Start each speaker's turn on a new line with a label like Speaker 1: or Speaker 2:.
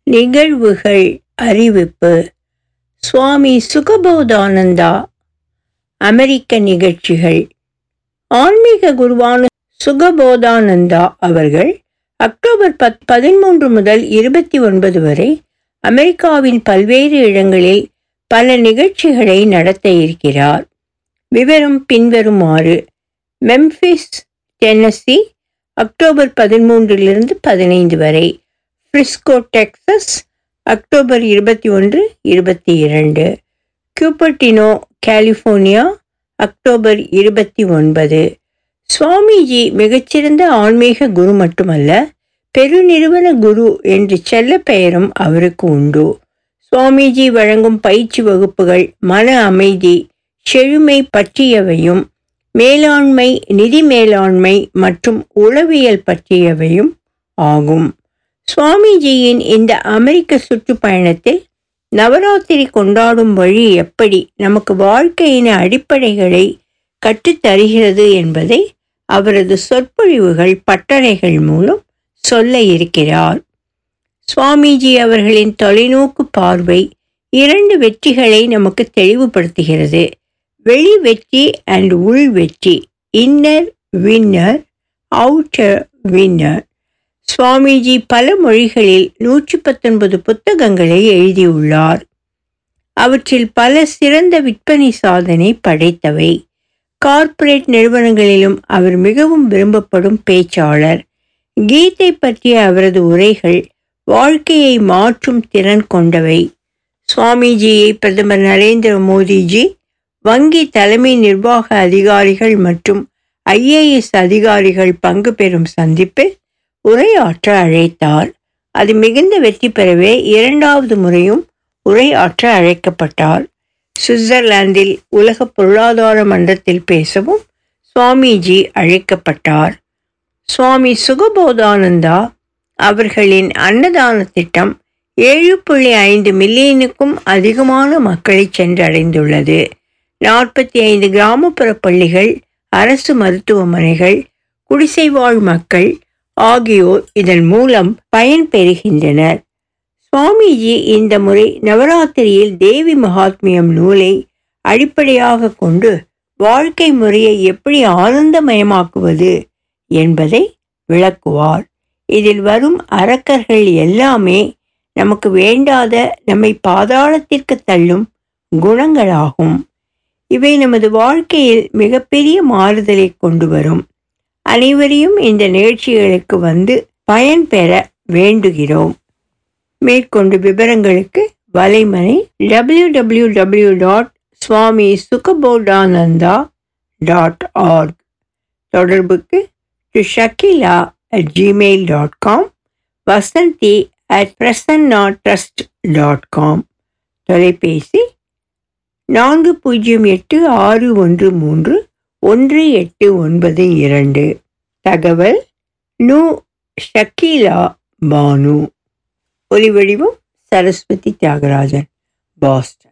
Speaker 1: நிகழ்வுகள் அறிவிப்பு சுவாமி சுகபோதானந்தா அமெரிக்க நிகழ்ச்சிகள் ஆன்மீக குருவான சுகபோதானந்தா அவர்கள் அக்டோபர் பத் பதிமூன்று முதல் இருபத்தி ஒன்பது வரை அமெரிக்காவின் பல்வேறு இடங்களில் பல நிகழ்ச்சிகளை நடத்த இருக்கிறார் விவரம் பின்வருமாறு மெம்ஃபிஸ் டென்னசி அக்டோபர் பதிமூன்றிலிருந்து பதினைந்து வரை ஃப்ரிஸ்கோ டெக்சஸ் அக்டோபர் இருபத்தி ஒன்று இருபத்தி இரண்டு கியூபர்டினோ கலிஃபோர்னியா அக்டோபர் இருபத்தி ஒன்பது சுவாமிஜி மிகச்சிறந்த ஆன்மீக குரு மட்டுமல்ல பெருநிறுவன குரு என்று செல்ல பெயரும் அவருக்கு உண்டு சுவாமிஜி வழங்கும் பயிற்சி வகுப்புகள் மன அமைதி செழுமை பற்றியவையும் மேலாண்மை நிதி மேலாண்மை மற்றும் உளவியல் பற்றியவையும் ஆகும் சுவாமிஜியின் இந்த அமெரிக்க சுற்றுப்பயணத்தில் நவராத்திரி கொண்டாடும் வழி எப்படி நமக்கு வாழ்க்கையின் அடிப்படைகளை கற்றுத்தருகிறது என்பதை அவரது சொற்பொழிவுகள் பட்டறைகள் மூலம் சொல்ல இருக்கிறார் சுவாமிஜி அவர்களின் தொலைநோக்கு பார்வை இரண்டு வெற்றிகளை நமக்கு தெளிவுபடுத்துகிறது வெளி வெற்றி அண்ட் உள் வெற்றி inner winner outer winner Swamiji பல மொழிகளில் நூற்றி பத்தொன்பது புத்தகங்களை எழுதியுள்ளார் அவற்றில் பல சிறந்த விற்பனை சாதனை படைத்தவை கார்ப்பரேட் நிறுவனங்களிலும் அவர் மிகவும் விரும்பப்படும் பேச்சாளர் கீதை பற்றிய அவரது உரைகள் வாழ்க்கையை மாற்றும் திறன் கொண்டவை சுவாமிஜியை பிரதமர் நரேந்திர மோடிஜி வங்கி தலைமை நிர்வாக அதிகாரிகள் மற்றும் ஐஏஎஸ் அதிகாரிகள் பங்கு பெறும் சந்திப்பில் உரையாற்ற அழைத்தார் அது மிகுந்த வெற்றி பெறவே இரண்டாவது முறையும் உரையாற்ற அழைக்கப்பட்டார் சுவிட்சர்லாந்தில் உலக பொருளாதார மன்றத்தில் பேசவும் சுவாமிஜி அழைக்கப்பட்டார் சுவாமி சுகபோதானந்தா அவர்களின் அன்னதான திட்டம் ஏழு புள்ளி ஐந்து மில்லியனுக்கும் அதிகமான மக்களை சென்றடைந்துள்ளது நாற்பத்தி ஐந்து கிராமப்புற பள்ளிகள் அரசு மருத்துவமனைகள் குடிசைவாழ் மக்கள் ஆகியோர் இதன் மூலம் பயன்பெறுகின்றனர் சுவாமிஜி இந்த முறை நவராத்திரியில் தேவி மகாத்மியம் நூலை அடிப்படையாக கொண்டு வாழ்க்கை முறையை எப்படி ஆனந்தமயமாக்குவது என்பதை விளக்குவார் இதில் வரும் அரக்கர்கள் எல்லாமே நமக்கு வேண்டாத நம்மை பாதாளத்திற்கு தள்ளும் குணங்களாகும் இவை நமது வாழ்க்கையில் மிகப்பெரிய மாறுதலை கொண்டு வரும் அனைவரையும் இந்த நிகழ்ச்சிகளுக்கு வந்து பயன்பெற வேண்டுகிறோம் மேற்கொண்டு விவரங்களுக்கு வலைமனை W W W dot Swami Sukhabodhananda dot org தொடர்புக்கு to Shakila at Gmail dot com Vasanthi at Prasanna trust dot com தொலைபேசி நான்கு பூஜ்ஜியம் எட்டு ஆறு ஒன்று மூன்று ஒன்று எட்டு ஒன்பது இரண்டு தகவல் நு ஷக்கீலா பானு ஒலிவடிவம் சரஸ்வதி தியாகராஜன் பாஸ்டன்